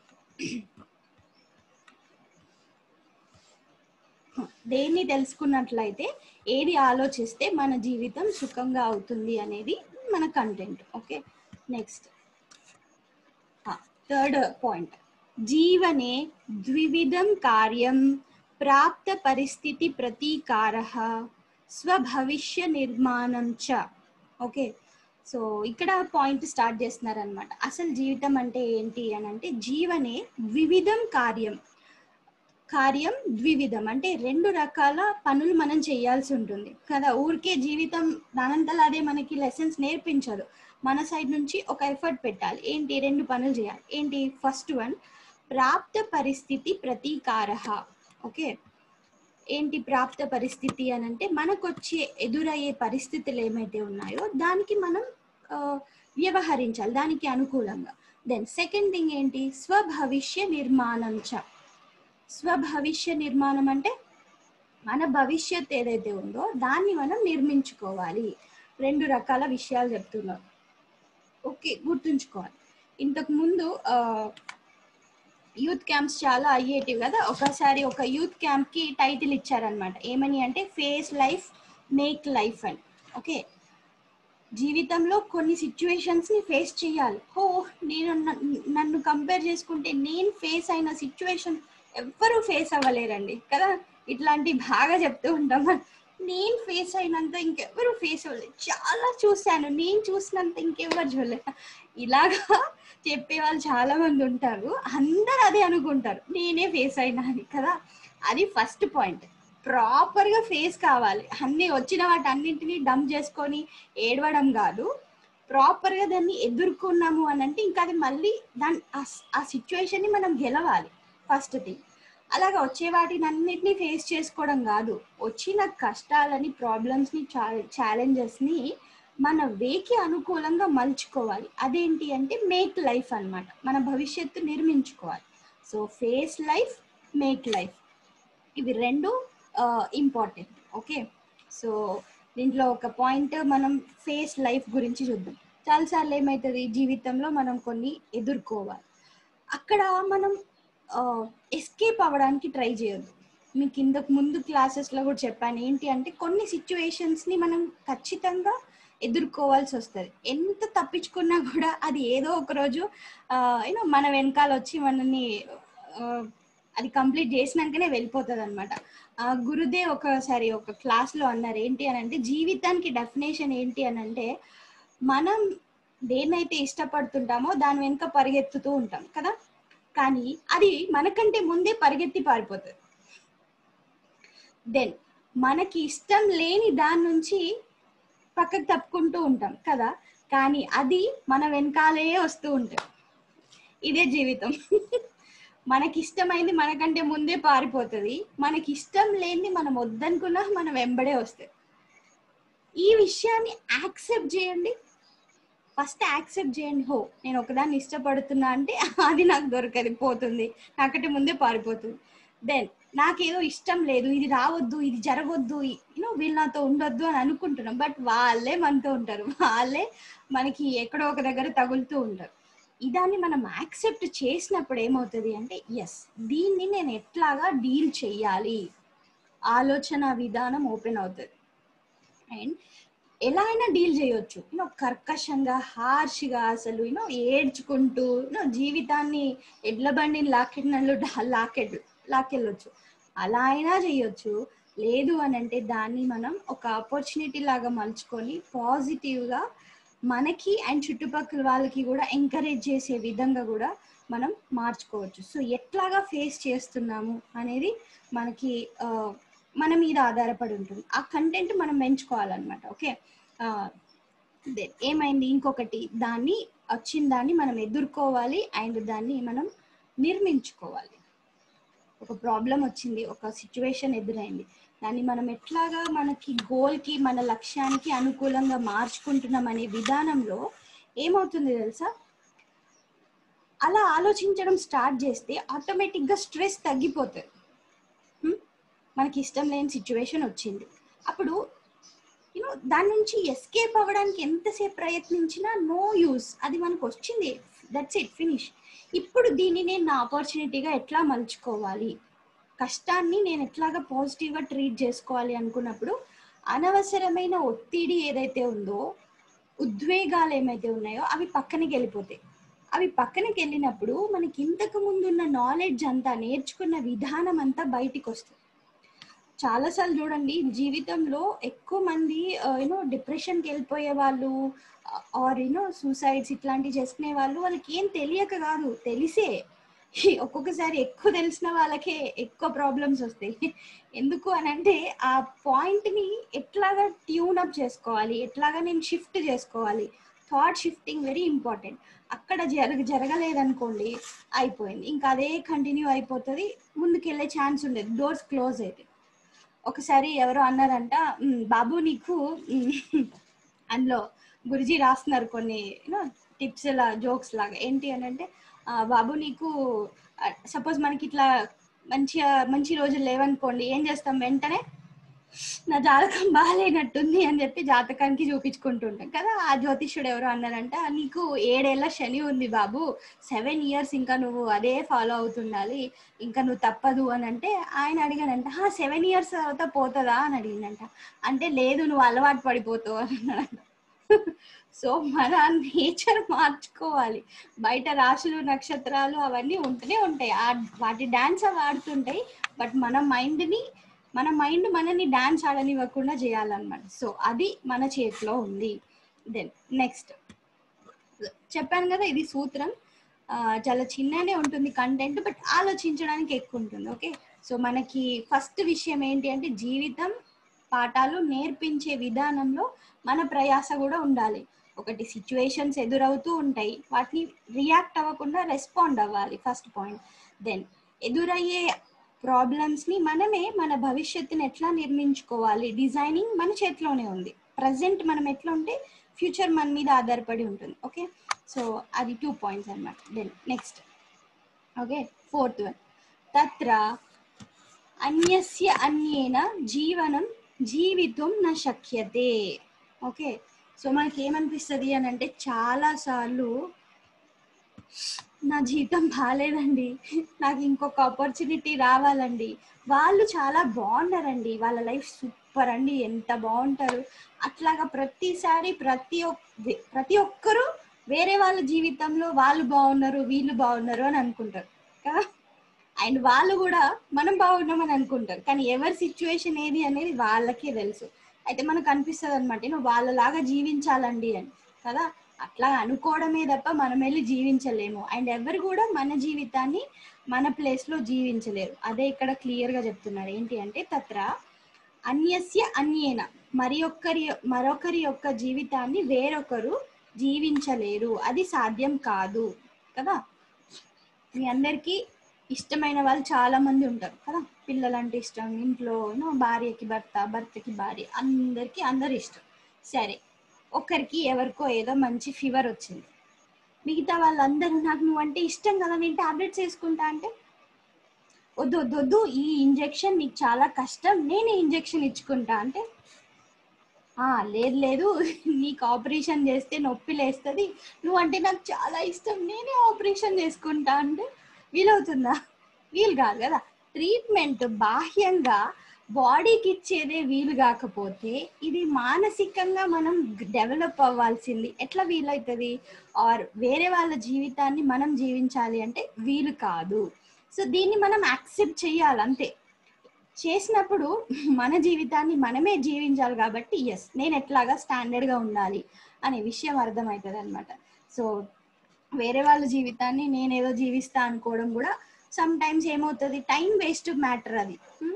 దేన్ని తెలుసుకున్నట్లయితే ఏది ఆలోచిస్తే మన జీవితం సుఖంగా అవుతుంది అనేది మన content okay next third point జీవనే ద్వివిధం కార్యం ప్రాప్త పరిస్థితి ప్రతీకార స్వభవిష్య నిర్మాణం చ ఓకే సో ఇక్కడ పాయింట్ స్టార్ట్ చేస్తున్నారనమాట అసలు జీవితం అంటే ఏంటి అని అంటే జీవనే ద్వివిధం కార్యం కార్యం ద్వివిధం అంటే రెండు రకాల పనులు మనం చేయాల్సి ఉంటుంది కదా ఊరికే జీవితం దానంతలా అదే మనకి లెసన్స్ నేర్పించదు మన సైడ్ నుంచి ఒక ఎఫర్ట్ పెట్టాలి ఏంటి రెండు పనులు చేయాలి ఏంటి ఫస్ట్ వన్ ప్రాప్త పరిస్థితి ప్రతీకార ఓకే ఏంటి ప్రాప్త పరిస్థితి అని అంటే మనకు వచ్చే ఎదురయ్యే పరిస్థితులు ఏమైతే ఉన్నాయో దానికి మనం వ్యవహరించాలి దానికి అనుకూలంగా దెన్ సెకండ్ థింగ్ ఏంటి స్వభవిష్య నిర్మాణం చ స్వభవిష్య నిర్మాణం అంటే మన భవిష్యత్ ఏదైతే ఉందో దాన్ని మనం నిర్మించుకోవాలి రెండు రకాల విషయాలు చెప్తున్నారు ఓకే గుర్తుంచుకోవాలి ఇంతకు ముందు యూత్ క్యాంప్స్ చాలా అయ్యేటివి కదా ఒకసారి ఒక యూత్ క్యాంప్ కి టైటిల్ ఇచ్చారనమాట ఏమని అంటే ఫేస్ లైఫ్ మేక్ లైఫ్ అని ఓకే జీవితంలో కొన్ని సిచ్యువేషన్స్ ని ఫేస్ చేయాలి ఓ నేను నన్ను కంపేర్ చేసుకుంటే నేను ఫేస్ అయిన సిచ్యువేషన్ ఎవ్వరూ ఫేస్ అవ్వలేరండి కదా ఇట్లాంటి బాగా చెప్తూ ఉంటాం నేను ఫేస్ అయినంత ఇంకెవరు ఫేస్ అవ్వలేదు చాలా చూశాను నేను చూసినంత ఇంకెవరు చూడలేదు ఇలాగా చెప్పే వాళ్ళు చాలా మంది ఉంటారు అందరు అదే అనుకుంటారు నేనే ఫేస్ అయినా అని కదా అది ఫస్ట్ పాయింట్ ప్రాపర్ గా ఫేస్ కావాలి అన్ని వచ్చిన వాటి అన్నింటినీ డంప్ చేసుకొని ఏడవడం కాదు ప్రాపర్ గా దాన్ని ఎదుర్కొన్నాము అని అంటే ఇంకా అది మళ్ళీ దాని ఆ సిచ్యువేషన్ ని మనం గెలవాలి ఫస్ట్ థింగ్ అలాగా వచ్చే వాటిని అన్నిటినీ ఫేస్ చేసుకోవడం కాదు వచ్చిన కష్టాలని ప్రాబ్లమ్స్ ని ఛాలెంజెస్ ని మన వేకి అనుకూలంగా మలుచుకోవాలి అదేంటి అంటే మేక్ లైఫ్ అనమాట మన భవిష్యత్తు నిర్మించుకోవాలి so face life make life ఇవి రెండు ఇంపార్టెంట్ ఓకే సో దీంట్లో ఒక పాయింట్ మనం ఫేస్ లైఫ్ గురించి చూద్దాం చాలాసార్లు ఏమవుతుంది జీవితంలో మనం కొన్ని ఎదుర్కోవాలి అక్కడ మనం ఎస్కేప్ అవ్వడానికి ట్రై చేయొద్దు మీకు ఇంతకు ముందు క్లాసెస్లో కూడా చెప్పాను ఏంటి అంటే కొన్ని సిచ్యువేషన్స్ని మనం ఖచ్చితంగా ఎదుర్కోవాల్సి వస్తుంది ఎంత తప్పించుకున్నా కూడా అది ఏదో ఒక రోజు యూనో మన వెనకాల వచ్చి మనల్ని అది కంప్లీట్ చేసినాకనే వెళ్ళిపోతుంది అనమాట గురుదే ఒకసారి ఒక క్లాస్లో అన్నారు ఏంటి అని అంటే జీవితానికి డెఫినేషన్ ఏంటి అని అంటే మనం దేన్నైతే ఇష్టపడుతుంటామో దాని వెనుక పరిగెత్తుతూ ఉంటాం కదా కానీ అది మనకంటే ముందే పరిగెత్తి పారిపోతుంది దెన్ మనకి ఇష్టం లేని దాని నుంచి పక్కకు తప్పుకుంటూ ఉంటాం కదా కానీ అది మన వెనకాలే వస్తూ ఉంటుంది ఇదే జీవితం మనకి ఇష్టమైంది మనకంటే ముందే పారిపోతుంది మనకి ఇష్టం లేనిది మనం వద్దనుకున్నా మనం వెంబడే వస్తుంది ఈ విషయాన్ని యాక్సెప్ట్ చేయండి ఫస్ట్ యాక్సెప్ట్ చేయండి హో నేను ఒకదాన్ని ఇష్టపడుతున్నా అంటే అది నాకు దొరకది పోతుంది నాకంటే ముందే పారిపోతుంది దెన్ నాకేదో ఇష్టం లేదు ఇది రావద్దు ఇది జరగొద్దు యూనో వీళ్ళు నాతో ఉండొద్దు అని అనుకుంటున్నాం బట్ వాళ్ళే మనతో ఉంటారు వాళ్ళే మనకి ఎక్కడో ఒక దగ్గర తగులుతూ ఉంటారు ఇదాన్ని మనం యాక్సెప్ట్ చేసినప్పుడు ఏమవుతుంది అంటే ఎస్ దీన్ని నేను ఎట్లాగా డీల్ చెయ్యాలి ఆలోచన విధానం ఓపెన్ అవుతుంది అండ్ ఎలా అయినా డీల్ చేయొచ్చు యూనో కర్కశంగా హార్ష్గా అసలు యూనో ఏడ్చుకుంటూ యూనో జీవితాన్ని ఎడ్ల బండిని లాకెట్నట్లు లాకెట్ లాకెళ్ళొచ్చు అలా అయినా చేయొచ్చు లేదు అని అంటే దాన్ని మనం ఒక ఆపర్చునిటీ లాగా మలుచుకొని పాజిటివ్గా మనకి అండ్ చుట్టుపక్కల వాళ్ళకి కూడా ఎంకరేజ్ చేసే విధంగా కూడా మనం మార్చుకోవచ్చు సో ఎట్లాగా ఫేస్ చేస్తున్నాము అనేది మనకి ఆ, మన మీద ఆధారపడి ఉంటుంది ఆ కంటెంట్ మనం పెంచుకోవాలన్నమాట ఓకే దెన్ ఏమైంది ఇంకొకటి దాన్ని వచ్చిన దాన్ని మనం ఎదుర్కోవాలి అండ్ దాన్ని మనం నిర్మించుకోవాలి ఒక ప్రాబ్లం వచ్చింది ఒక సిచ్యువేషన్ ఎదురైంది దాన్ని మనం ఎట్లాగా మనకి గోల్కి మన లక్ష్యానికి అనుకూలంగా మార్చుకుంటున్నాం అనే విధానంలో ఏమవుతుంది తెలుసా అలా ఆలోచించడం స్టార్ట్ చేస్తే ఆటోమేటిక్గా స్ట్రెస్ తగ్గిపోతుంది హ్మ్? మనకి ఇష్టం లేని సిచ్యువేషన్ వచ్చింది అప్పుడు యూనో దాని నుంచి ఎస్కేప్ అవ్వడానికి ఎంతసేపు ప్రయత్నించినా నో యూస్ అది మనకు వచ్చింది దట్స్ ఇట్ ఫినిష్ ఇప్పుడు దీన్ని నేను నా ఆపర్చునిటీగా ఎట్లా మలుచుకోవాలి కష్టాన్ని నేను ఎట్లాగా పాజిటివ్గా ట్రీట్ చేసుకోవాలి అనుకున్నప్పుడు అనవసరమైన ఒత్తిడి ఏదైతే ఉందో ఉద్వేగాలు ఏమైతే ఉన్నాయో అవి పక్కనకి వెళ్ళిపోతాయి అవి పక్కనకి వెళ్ళినప్పుడు మనకి ఇంతకు ముందు ఉన్న నాలెడ్జ్ అంతా నేర్చుకున్న విధానం అంతా బయటికి వస్తుంది చాలాసార్లు చూడండి జీవితంలో ఎక్కువ మంది యూనో డిప్రెషన్కి వెళ్ళిపోయే వాళ్ళు ఆర్ యూనో సూసైడ్స్ ఇట్లాంటివి చేసుకునే వాళ్ళు వాళ్ళకి ఏం తెలియక కాదు తెలిసే ఒక్కొక్కసారి ఎక్కువ తెలిసిన వాళ్ళకే ఎక్కువ ప్రాబ్లమ్స్ వస్తాయి ఎందుకు అని అంటే ఆ పాయింట్ని ఎట్లాగా ట్యూన్ అప్ చేసుకోవాలి ఎట్లాగా నేను షిఫ్ట్ చేసుకోవాలి థాట్ షిఫ్టింగ్ వెరీ ఇంపార్టెంట్ అక్కడ జరగ జరగలేదనుకోండి అయిపోయింది ఇంకా అదే కంటిన్యూ అయిపోతుంది ముందుకెళ్ళే ఛాన్స్ ఉండేది డోర్స్ క్లోజ్ అయితే ఒకసారి ఎవరో అన్నారంట "ఉమ్, బాబు నీకు ఉమ్, అందులో గురుజీ రాస్తున్నారు కొన్ని యూనో టిప్స్ లా జోక్స్ లాగా ఏంటి అని అంటే "ఆ, బాబు నీకు సపోజ్ మనకి ఇట్లా మంచిగా మంచి రోజులు లేవనుకోండి ఏం చేస్తాం వెంటనే నా జాతకం బాగాలేనట్టుంది అని చెప్పి జాతకానికి చూపించుకుంటుంటాం కదా ఆ జ్యోతిష్యుడు ఎవరు అన్నారంట నీకు ఏడేళ్ల శని ఉంది బాబు సెవెన్ ఇయర్స్ ఇంకా నువ్వు అదే ఫాలో అవుతుండాలి ఇంకా నువ్వు తప్పదు అని అంటే ఆయన అడిగానంట సెవెన్ ఇయర్స్ తర్వాత పోతుందా అని అడిగిందంట అంటే లేదు నువ్వు అలవాటు పడిపోతావు అని అన్నాడంట సో మన నేచర్ మార్చుకోవాలి బయట రాశులు నక్షత్రాలు అవన్నీ ఉంటూనే ఉంటాయి ఆ వాటి డాన్స్ అవి ఆడుతుంటాయి బట్ మన మైండ్ని మన మైండ్ మనని డాన్స్ ఆడనివ్వకుండా చేయాలన్నమాట సో అది మన చేతిలో ఉంది దెన్ నెక్స్ట్ చెప్పాను కదా ఇది సూత్రం ఆ, చాలా చిన్ననే ఉంటుంది కంటెంట్ బట్ ఆలోచించడానికి ఎక్కువ ఉంటుంది ఓకే సో మనకి ఫస్ట్ విషయం ఏంటి అంటే జీవితం పాఠాలు నేర్పించే విధానంలో మన ప్రయాస కూడా ఉండాలి ఒకటి సిచ్యువేషన్స్ ఎదురవుతూ ఉంటాయి వాటిని రియాక్ట్ అవ్వకుండా రెస్పాండ్ అవ్వాలి ఫస్ట్ పాయింట్ దెన్ ఎదురయ్యే ప్రాబ్లమ్స్ ని మనమే మన భవిష్యత్తుని ఎట్లా నిర్మించుకోవాలి డిజైనింగ్ మన చేతిలోనే ఉంది ప్రజెంట్ మనం ఎట్లా ఉంటే ఫ్యూచర్ మన మీద ఆధారపడి ఉంటుంది ఓకే సో అది టూ పాయింట్స్ అన్నమాట then next okay fourth one తత్ర అన్యస్య అన్యేన జీవనం జీవితం న శక్యతే ఓకే సో మనకి ఏమనిపిస్తుంది అని అంటే చాలా సార్లు నా జీవితం బాగాలేదండి నాకు ఇంకొక ఆపర్చునిటీ రావాలండి వాళ్ళు చాలా బాగున్నారండి వాళ్ళ లైఫ్ సూపర్ అండి ఎంత బాగుంటారు అట్లాగా ప్రతిసారి ప్రతి ఒక్క ప్రతి ఒక్కరూ వేరే వాళ్ళ జీవితంలో వాళ్ళు బాగున్నారు వీళ్ళు బాగున్నారు అని అనుకుంటారు కదా అండ్ వాళ్ళు కూడా మనం బాగున్నామని అనుకుంటారు కానీ ఎవరి సిచ్యువేషన్ ఏది అనేది వాళ్ళకే తెలుసు అయితే మనకు అనిపిస్తుంది అనమాట నేను వాళ్ళలాగా జీవించాలండి అని కదా అట్లా అనుకోవడమే తప్ప మనం వెళ్ళి జీవించలేము అండ్ ఎవరు కూడా మన జీవితాన్ని మన ప్లేస్ లో జీవించలేరు అదే ఇక్కడ క్లియర్ గా చెప్తున్నారు ఏంటి అంటే తత్ర అన్యస్య అన్యేన మరి ఒక్కరి మరొకరి యొక్క జీవితాన్ని వేరొకరు జీవించలేరు అది సాధ్యం కాదు కదా మీ అందరికీ ఇష్టమైన వాళ్ళు చాలా మంది ఉంటారు కదా పిల్లలంటే ఇష్టం ఇంట్లో no, భార్యకి భర్త భర్తకి భార్య అందరికీ అందరు ఇష్టం సరే ఒకరికి ఎవరికో ఏదో మంచి ఫీవర్ వచ్చింది మిగతా వాళ్ళందరూ నాకు నువ్వంటే ఇష్టం కదా నేను టాబ్లెట్స్ వేసుకుంటా అంటే వద్దు వద్దు వద్దు ఈ ఇంజెక్షన్ నీకు చాలా కష్టం నేనే ఇంజెక్షన్ ఇచ్చుకుంటా అంటే "ఆ, లేదు లేదు నీకు ఆపరేషన్ చేస్తే నొప్పి లేస్తుంది నువ్వంటే నాకు చాలా ఇష్టం నేనే ఆపరేషన్ చేసుకుంటా అంటే వీలవుతుందా వీలు కాదు కదా ట్రీట్మెంట్ బాహ్యంగా బాడీకి ఇచ్చేదే వీలు కాకపోతే ఇది మానసికంగా మనం డెవలప్ అవ్వాల్సింది ఎట్లా వీలవుతుంది ఆర్ వేరే వాళ్ళ జీవితాన్ని మనం జీవించాలి అంటే వీలు కాదు సో దీన్ని మనం యాక్సెప్ట్ చేయాలి అంతే చేసినప్పుడు మన జీవితాన్ని మనమే జీవించాలి కాబట్టి ఎస్ నేను ఎట్లాగా స్టాండర్డ్గా ఉండాలి అనే విషయం అర్థమవుతుంది అనమాట సో వేరే వాళ్ళ జీవితాన్ని నేనేదో జీవిస్తా అనుకోవడం కూడా సమ్ టైమ్స్ ఏమవుతుంది టైం వేస్ట్ మ్యాటర్ అది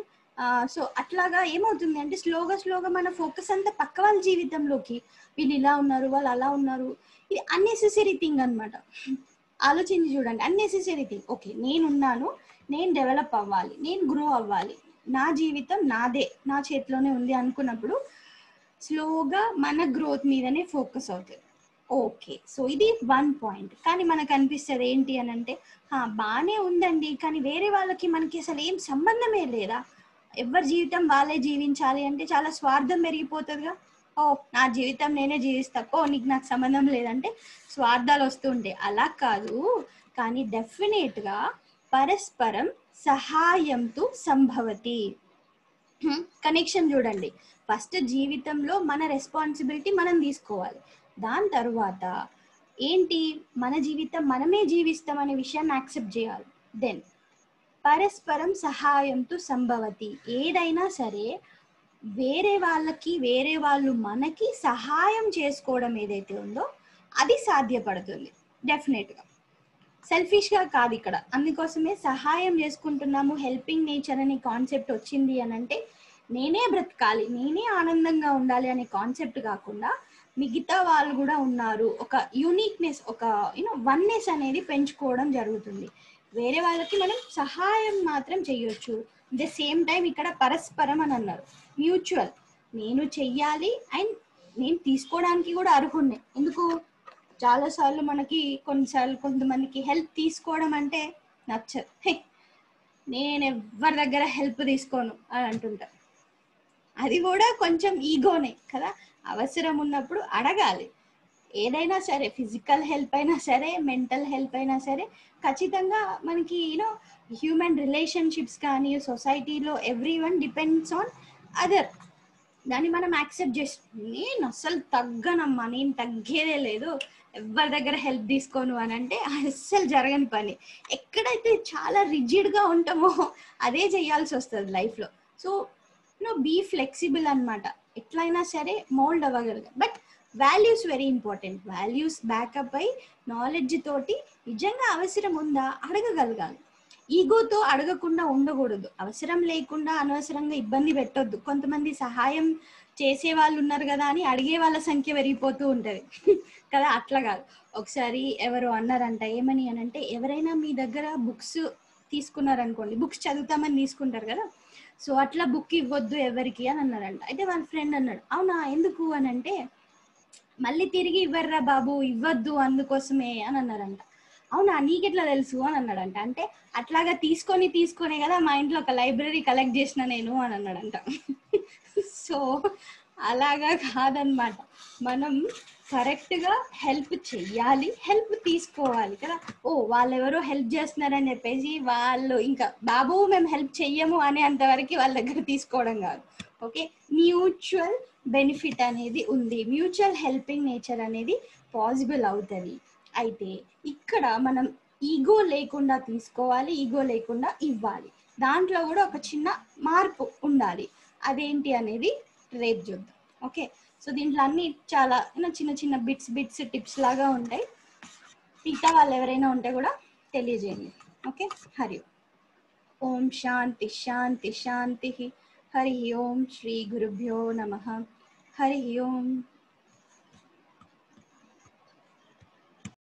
సో అట్లాగా ఏమవుతుంది అంటే స్లోగా స్లోగా మన ఫోకస్ అంతా పక్క వాళ్ళ జీవితంలోకి వీళ్ళు ఇలా ఉన్నారు వాళ్ళు అలా ఉన్నారు ఇది అన్నెసెసరీ థింగ్ అనమాట ఆలోచించి చూడండి అన్నెసెసరీ థింగ్ ఓకే నేనున్నాను నేను డెవలప్ అవ్వాలి నేను గ్రో అవ్వాలి నా జీవితం నాదే నా చేతిలోనే ఉంది అనుకున్నప్పుడు స్లోగా మన గ్రోత్ మీదనే ఫోకస్ అవుతుంది ఓకే సో ఇది వన్ పాయింట్ కానీ మనకు అనిపిస్తుంది ఏంటి అని అంటే బాగానే ఉందండి కానీ వేరే వాళ్ళకి మనకి అసలు ఏం సంబంధమే లేదా ఎవరి జీవితం వాళ్ళే జీవించాలి అంటే చాలా స్వార్థం పెరిగిపోతుందిగా ఓ నా జీవితం నేనే జీవిస్తా ఓ నీకు నాకు సంబంధం లేదంటే స్వార్థాలు వస్తుంటాయి అలా కాదు కానీ డెఫినెట్గా పరస్పరం సహాయంతో సంభవతి కనెక్షన్ చూడండి ఫస్ట్ జీవితంలో మన రెస్పాన్సిబిలిటీ మనం తీసుకోవాలి దాని తర్వాత ఏంటి మన జీవితం మనమే జీవిస్తాం అనే విషయాన్ని యాక్సెప్ట్ చేయాలి దెన్ పరస్పరం సహాయంతో సంభవతి ఏదైనా సరే వేరే వాళ్ళకి వేరే వాళ్ళు మనకి సహాయం చేసుకోవడం ఏదైతే ఉందో అది సాధ్యపడుతుంది డెఫినెట్గా సెల్ఫిష్గా కాదు ఇక్కడ అందుకోసమే సహాయం చేసుకుంటున్నాము హెల్పింగ్ నేచర్ అనే కాన్సెప్ట్ వచ్చింది అని అంటే నేనే బ్రతకాలి నేనే ఆనందంగా ఉండాలి అనే కాన్సెప్ట్ కాకుండా మిగతా వాళ్ళు కూడా ఉన్నారు ఒక యూనిక్నెస్ ఒక యూనో వన్నెస్ అనేది పెంచుకోవడం జరుగుతుంది వేరే వాళ్ళకి మనం సహాయం మాత్రం చెయ్యొచ్చు ద సేమ్ టైం ఇక్కడ పరస్పరం అని అన్నారు మ్యూచువల్ నేను చెయ్యాలి అండ్ నేను తీసుకోవడానికి కూడా అర్హున్నే ఎందుకు చాలాసార్లు మనకి కొన్నిసార్లు కొంతమందికి హెల్ప్ తీసుకోవడం అంటే నచ్చదు హే నేను ఎవరి దగ్గర హెల్ప్ తీసుకోను అని అంటుంటా అది కూడా కొంచెం ఈగోనే కదా అవసరం ఉన్నప్పుడు అడగాలి ఏదైనా సరే ఫిజికల్ హెల్ప్ అయినా సరే మెంటల్ హెల్ప్ అయినా సరే ఖచ్చితంగా మనకి యూనో హ్యూమన్ రిలేషన్షిప్స్ కానీ సొసైటీలో every one depends on other దాన్ని మనం యాక్సెప్ట్ చేసి నేను అస్సలు తగ్గనమ్మా నేను తగ్గేదే లేదు ఎవరి దగ్గర హెల్ప్ తీసుకోను అని అంటే అస్సలు జరగని పని ఎక్కడైతే చాలా రిజిడ్గా ఉంటామో అదే చేయాల్సి వస్తుంది లైఫ్లో సో నో బీ ఫ్లెక్సిబుల్ అనమాట ఎట్లయినా సరే మోల్డ్ అవ్వగలగా but values very important values backup అయి నాలెడ్జ్ తోటి నిజంగా అవసరం ఉందా అడగగలగాలి ఈగోతో అడగకుండా ఉండకూడదు అవసరం లేకుండా అనవసరంగా ఇబ్బంది పెట్టొద్దు కొంతమంది సహాయం చేసే వాళ్ళు ఉన్నారు కదా అని అడిగే వాళ్ళ సంఖ్య పెరిగిపోతూ ఉంటది కదా అట్లా కాదు ఒకసారి ఎవరు అన్నారంట ఏమని అని అంటే ఎవరైనా మీ దగ్గర బుక్స్ తీసుకున్నారనుకోండి బుక్స్ చదువుతామని తీసుకుంటారు కదా సో అట్లా బుక్ ఇవ్వద్దు ఎవరికి అని అన్నారంట అయితే వాళ్ళ ఫ్రెండ్ అన్నాడు అవునా ఎందుకు అని అంటే మళ్ళీ తిరిగి ఇవ్వర్రా బాబు ఇవ్వద్దు అందుకోసమే అని అన్నారంట అవునా నీకెట్లా తెలుసు అని అన్నాడంట అంటే అట్లాగా తీసుకొని తీసుకొనే కదా మా ఇంట్లో ఒక లైబ్రరీ కలెక్ట్ చేసిన నేను అని అన్నాడంట సో అలాగా కాదనమాట మనం కరెక్ట్గా హెల్ప్ చెయ్యాలి హెల్ప్ తీసుకోవాలి కదా ఓ వాళ్ళు ఎవరో హెల్ప్ చేస్తున్నారని చెప్పేసి వాళ్ళు ఇంకా బాబు మేము హెల్ప్ చెయ్యము అనే అంతవరకు వాళ్ళ దగ్గర తీసుకోవడం కాదు ఓకే మ్యూచువల్ బెనిఫిట్ అనేది ఉంది మ్యూచువల్ హెల్పింగ్ నేచర్ అనేది పాసిబుల్ అవుతుంది అయితే ఇక్కడ మనం ఈగో లేకుండా తీసుకోవాలి ఈగో లేకుండా ఇవ్వాలి దాంట్లో కూడా ఒక చిన్న మార్పు ఉండాలి అదేంటి అనేది రేపు చూద్దాం ఓకే సో దీంట్లో అన్ని చాలా చిన్న చిన్న బిట్స్ బిట్స్ టిప్స్ లాగా ఉంటాయి మిగతా వాళ్ళు ఎవరైనా ఉంటే కూడా తెలియజేయండి ఓకే హరి ఓం శాంతి శాంతి శాంతి హరి ఓం శ్రీ గురుభ్యో నమ హరి ఓం